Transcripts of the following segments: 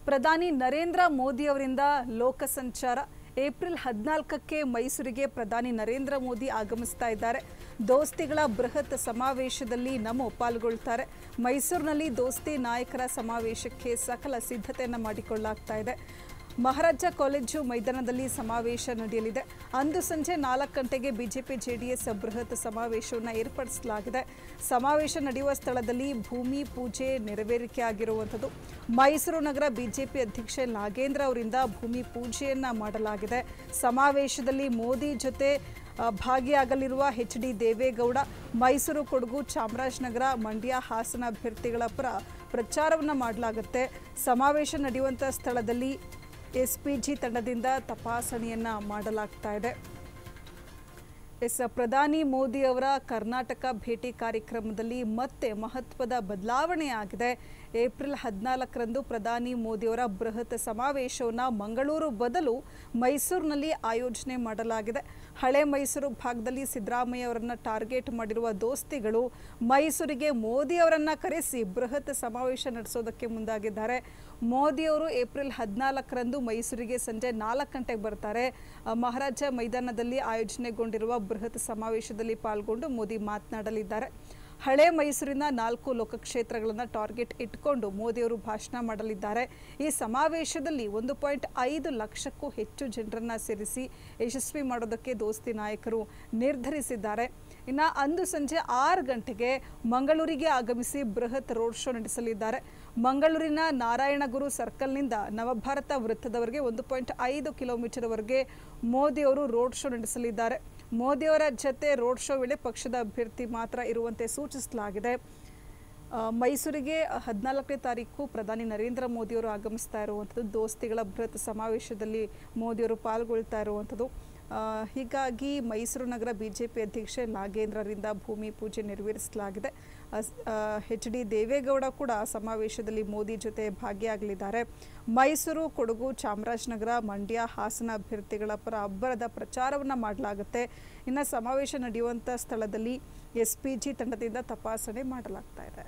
ಪ್ರಧಾನಿ ನರೇಂದ್ರ ಮೋದಿ ಅವರಿಂದ ಲೋಕ ಸಂಚಾರ ಏಪ್ರಿಲ್ ಹದಿನಾಲ್ಕಕ್ಕೆ ಮೈಸೂರಿಗೆ ಪ್ರಧಾನಿ ನರೇಂದ್ರ ಮೋದಿ ಆಗಮಿಸ್ತಾ ಇದ್ದಾರೆ ದೋಸ್ತಿಗಳ ಬೃಹತ್ ಸಮಾವೇಶದಲ್ಲಿ ನಮೋ ಪಾಲ್ಗೊಳ್ತಾರೆ ಮೈಸೂರಿನಲ್ಲಿ ದೋಸ್ತಿ ನಾಯಕರ ಸಮಾವೇಶಕ್ಕೆ ಸಕಲ ಸಿದ್ಧತೆಯನ್ನು ಮಾಡಿಕೊಳ್ಳಲಾಗ್ತಾ ಇದೆ ಮಹಾರಾಜ ಕಾಲೇಜು ಮೈದಾನದಲ್ಲಿ ಸಮಾವೇಶ ನಡೆಯಲಿದೆ ಅಂದು ಸಂಜೆ ನಾಲ್ಕು ಗಂಟೆಗೆ ಬಿಜೆಪಿ ಜೆಡಿಎಸ್ ಬೃಹತ್ ಸಮಾವೇಶವನ್ನು ಏರ್ಪಡಿಸಲಾಗಿದೆ ಸಮಾವೇಶ ನಡೆಯುವ ಸ್ಥಳದಲ್ಲಿ ಭೂಮಿ ಪೂಜೆ ನೆರವೇರಿಕೆ ಆಗಿರುವಂಥದ್ದು ಮೈಸೂರು ನಗರ ಬಿಜೆಪಿ ಅಧ್ಯಕ್ಷ ನಾಗೇಂದ್ರ ಅವರಿಂದ ಭೂಮಿ ಪೂಜೆಯನ್ನ ಮಾಡಲಾಗಿದೆ ಸಮಾವೇಶದಲ್ಲಿ ಮೋದಿ ಜೊತೆ ಆ, ಭಾಗಿಯಾಗಲಿರುವ ಎಚ್ ಡಿ ದೇವೇಗೌಡ ಮೈಸೂರು ಕೊಡಗು ಚಾಮರಾಜನಗರ ಮಂಡ್ಯ ಹಾಸನ ಅಭ್ಯರ್ಥಿಗಳ ಪರ ಪ್ರಚಾರವನ್ನು ಮಾಡಲಾಗುತ್ತೆ ಸಮಾವೇಶ ನಡೆಯುವಂಥ ಸ್ಥಳದಲ್ಲಿ ಎಸ್ ಪಿ ಜಿ ತಂಡದಿಂದ ತಪಾಸಣೆಯನ್ನ ಮಾಡಲಾಗ್ತಾ ಇದೆ ಎಸ್ ಪ್ರಧಾನಿ ಮೋದಿ ಅವರ ಕರ್ನಾಟಕ ಭೇಟಿ ಕಾರ್ಯಕ್ರಮದಲ್ಲಿ ಮತ್ತೆ ಮಹತ್ವದ ಬದಲಾವಣೆ ಆಗಿದೆ ಏಪ್ರಿಲ್ ಹದಿನಾಲ್ಕರಂದು ಪ್ರಧಾನಿ ಮೋದಿಯವರ ಬೃಹತ್ ಸಮಾವೇಶವನ್ನು ಮಂಗಳೂರು ಬದಲು ಮೈಸೂರಿನಲ್ಲಿ ಆಯೋಜನೆ ಮಾಡಲಾಗಿದೆ ಹಳೆ ಮೈಸೂರು ಭಾಗದಲ್ಲಿ ಸಿದ್ದರಾಮಯ್ಯ ಅವರನ್ನ ಟಾರ್ಗೆಟ್ ಮಾಡಿರುವ ದೋಸ್ತಿಗಳು ಮೈಸೂರಿಗೆ ಮೋದಿ ಅವರನ್ನ ಕರೆಸಿ ಬೃಹತ್ ಸಮಾವೇಶ ನಡೆಸೋದಕ್ಕೆ ಮುಂದಾಗಿದ್ದಾರೆ ಮೋದಿ ಅವರು ಏಪ್ರಿಲ್ ಹದಿನಾಲ್ಕರಂದು ಮೈಸೂರಿಗೆ ಸಂಜೆ ನಾಲ್ಕು ಗಂಟೆಗೆ ಬರ್ತಾರೆ ಆ, ಮಹಾರಾಜ ಮೈದಾನದಲ್ಲಿ ಆಯೋಜನೆಗೊಂಡಿರುವ ಬೃಹತ್ ಸಮಾವೇಶದಲ್ಲಿ ಪಾಲ್ಗೊಂಡು ಮೋದಿ ಮಾತನಾಡಲಿದ್ದಾರೆ ಹಳೆ ಮೈಸೂರಿನ ನಾಲ್ಕು ಲೋಕಕ್ಷೇತ್ರಗಳನ್ನು ಟಾರ್ಗೆಟ್ ಇಟ್ಕೊಂಡು ಮೋದಿಯವರು ಭಾಷಣ ಮಾಡಲಿದ್ದಾರೆ ಈ ಸಮಾವೇಶದಲ್ಲಿ ಒಂದು ಪಾಯಿಂಟ್ ಐದು ಲಕ್ಷಕ್ಕೂ ಹೆಚ್ಚು ಜನರನ್ನ ಸೇರಿಸಿ ಯಶಸ್ವಿ ಮಾಡೋದಕ್ಕೆ ದೋಸ್ತಿ ನಾಯಕರು ನಿರ್ಧರಿಸಿದ್ದಾರೆ ಇನ್ನು ಅಂದು ಸಂಜೆ ಆರು ಗಂಟೆಗೆ ಮಂಗಳೂರಿಗೆ ಆಗಮಿಸಿ ಬೃಹತ್ ರೋಡ್ ಶೋ ನಡೆಸಲಿದ್ದಾರೆ ಮಂಗಳೂರಿನ ನಾರಾಯಣಗುರು ಸರ್ಕಲ್ನಿಂದ ನವಭಾರತ ವೃತ್ತದವರೆಗೆ ಒಂದು ಪಾಯಿಂಟ್ ಐದು ಕಿಲೋಮೀಟರ್ವರೆಗೆ ಮೋದಿಯವರು ರೋಡ್ ಶೋ ನಡೆಸಲಿದ್ದಾರೆ ಮೋದಿಯವರ ಜತೆ ರೋಡ್ ಶೋ ವೇಳೆ ಪಕ್ಷದ ಅಭ್ಯರ್ಥಿ ಮಾತ್ರ ಇರುವಂತೆ ಸೂಚಿಸಲಾಗಿದೆ ಆ, ಮೈಸೂರಿಗೆ ಹದಿನಾಲ್ಕನೇ ತಾರೀಕು ಪ್ರಧಾನಿ ನರೇಂದ್ರ ಮೋದಿಯವರು ಆಗಮಿಸ್ತಾ ಇರುವಂಥದ್ದು ದೋಸ್ತಿಗಳ ಬೃಹತ್ ಸಮಾವೇಶದಲ್ಲಿ ಮೋದಿಯವರು ಪಾಲ್ಗೊಳ್ತಾ ಇರುವಂಥದ್ದು ಆ, ಹೀಗಾಗಿ ಮೈಸೂರು ನಗರ ಬಿಜೆಪಿ ಅಧ್ಯಕ್ಷ ನಾಗೇಂದ್ರರಿಂದ ಭೂಮಿ ಪೂಜೆ ನೆರವೇರಿಸಲಾಗಿದೆ ಎಚ್ ಡಿ ದೇವೇಗೌಡ ಕೂಡ ಸಮಾವೇಶದಲ್ಲಿ ಮೋದಿ ಜೊತೆ ಭಾಗಿಯಾಗಲಿದ್ದಾರೆ ಮೈಸೂರು ಕೊಡಗು ಚಾಮರಾಜನಗರ ಮಂಡ್ಯ ಹಾಸನ ಅಭ್ಯರ್ಥಿಗಳ ಪರ ಅಬ್ಬರದ ಪ್ರಚಾರವನ್ನು ಮಾಡಲಾಗುತ್ತೆ ಇನ್ನು ಸಮಾವೇಶ ನಡೆಯುವಂಥ ಸ್ಥಳದಲ್ಲಿ ಎಸ್ ಪಿ ಜಿ ತಂಡದಿಂದ ತಪಾಸಣೆ ಮಾಡಲಾಗ್ತಾ ಇದೆ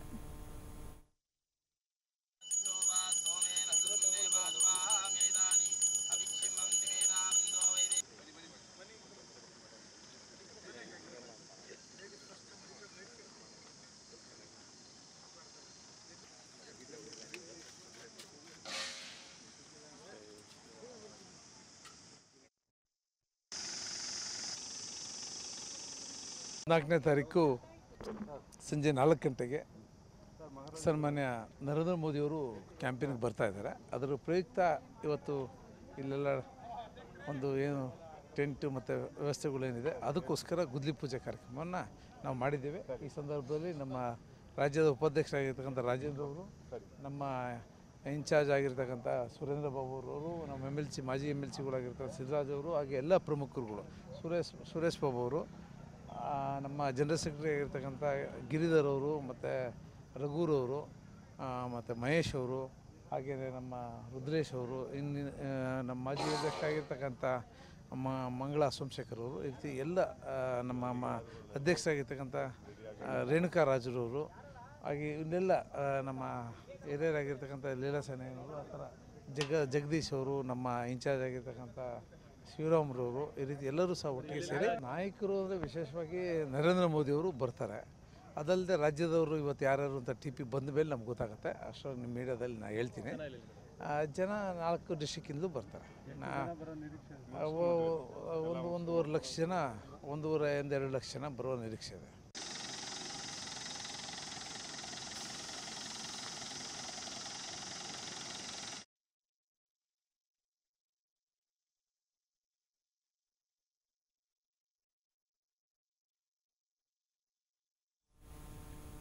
ನಾಲ್ಕನೇ ತಾರೀಕು ಸಂಜೆ ನಾಲ್ಕು ಗಂಟೆಗೆ ಸನ್ಮಾನ್ಯ ನರೇಂದ್ರ ಮೋದಿಯವರು ಕ್ಯಾಂಪೇನ್ಗೆ ಬರ್ತಾ ಇದ್ದಾರೆ ಅದರ ಪ್ರಯುಕ್ತ ಇವತ್ತು ಇಲ್ಲೆಲ್ಲ ಒಂದು ಏನು ಟೆಂಟು ಮತ್ತು ವ್ಯವಸ್ಥೆಗಳೇನಿದೆ ಅದಕ್ಕೋಸ್ಕರ ಗುದ್ಲಿ ಪೂಜೆ ಕಾರ್ಯಕ್ರಮವನ್ನು ನಾವು ಮಾಡಿದ್ದೇವೆ ಈ ಸಂದರ್ಭದಲ್ಲಿ ನಮ್ಮ ರಾಜ್ಯದ ಉಪಾಧ್ಯಕ್ಷರಾಗಿರ್ತಕ್ಕಂಥ ರಾಜೇಂದ್ರ ಅವರು ನಮ್ಮ ಇನ್ಚಾರ್ಜ್ ಆಗಿರ್ತಕ್ಕಂಥ ಸುರೇಂದ್ರ ಬಾಬು ಅವರು ನಮ್ಮ ಎಮ್ ಎಲ್ ಸಿ ಮಾಜಿ ಎಮ್ ಎಲ್ ಸಿಗಳಾಗಿರ್ತಕ್ಕಂಥ ಸಿದ್ದರಾಜ್ ಅವರು ಹಾಗೆ ಎಲ್ಲ ಪ್ರಮುಖರುಗಳು ಸುರೇಶ್ ಸುರೇಶ್ ಬಾಬು ಅವರು ಆ, ನಮ್ಮ ಜನರಲ್ ಸೆಕ್ರೆಟರಿ ಆಗಿರ್ತಕ್ಕಂಥ ಗಿರಿಧರ್ ಅವರು ಮತ್ತು ರಘುರವರು ಮತ್ತು ಮಹೇಶ್ ಅವರು ಹಾಗೆಯೇ ನಮ್ಮ ರುದ್ರೇಶ್ ಅವರು ಇನ್ನು ಆ, ನಮ್ಮ ಮಾಜಿ ಅಧ್ಯಕ್ಷ ಆಗಿರ್ತಕ್ಕಂಥ ಮ ಮಂಗಳ ಸೋಮಶೇಖರ್ ಅವರು ಈ ರೀತಿ ಎಲ್ಲ ಆ, ನಮ್ಮ ಮ ಅಧ್ಯಕ್ಷರಾಗಿರ್ತಕ್ಕಂಥ ಆ, ರೇಣುಕಾ ರಾಜರವರು ಹಾಗೆ ಇವನ್ನೆಲ್ಲ ಆ, ನಮ್ಮ ಹಿರಿಯರಾಗಿರ್ತಕ್ಕಂಥ ಲೀಲಾ ಸೇನೆಯವರು ಆ ಥರ ಜಗ ಜಗದೀಶ್ ಅವರು ನಮ್ಮ ಇನ್ಚಾರ್ಜ್ ಆಗಿರ್ತಕ್ಕಂಥ ಶಿವರಾಮ್ರವರು ಈ ರೀತಿ ಎಲ್ಲರೂ ಸಹ ಒಟ್ಟಿಗೆ ಸೇರಿ ನಾಯಕರು ಅಂದರೆ ವಿಶೇಷವಾಗಿ ನರೇಂದ್ರ ಮೋದಿಯವರು ಬರ್ತಾರೆ ಅದಲ್ಲದೆ ರಾಜ್ಯದವರು ಇವತ್ತು ಯಾರ್ಯಾರು ಅಂತ ಟಿ ಪಿ ಬಂದ ಮೇಲೆ ನಮ್ಗೆ ಗೊತ್ತಾಗುತ್ತೆ ಅಷ್ಟೊಂದು ನಿಮ್ಮ ಮೀಡಿಯಾದಲ್ಲಿ ನಾನು ಹೇಳ್ತೀನಿ ಆ, ಜನ ನಾಲ್ಕು ಡಿಸ್ಟಿಕ್ಕಿಂದಲೂ ಬರ್ತಾರೆ ನಾ ಅವು ಒಂದು ಒಂದೂವರೆ ಲಕ್ಷ ಜನ ಒಂದೂವರೆ ಇಂದ ಎರಡು ಲಕ್ಷ ಜನ ಬರುವ ನಿರೀಕ್ಷೆ ಇದೆ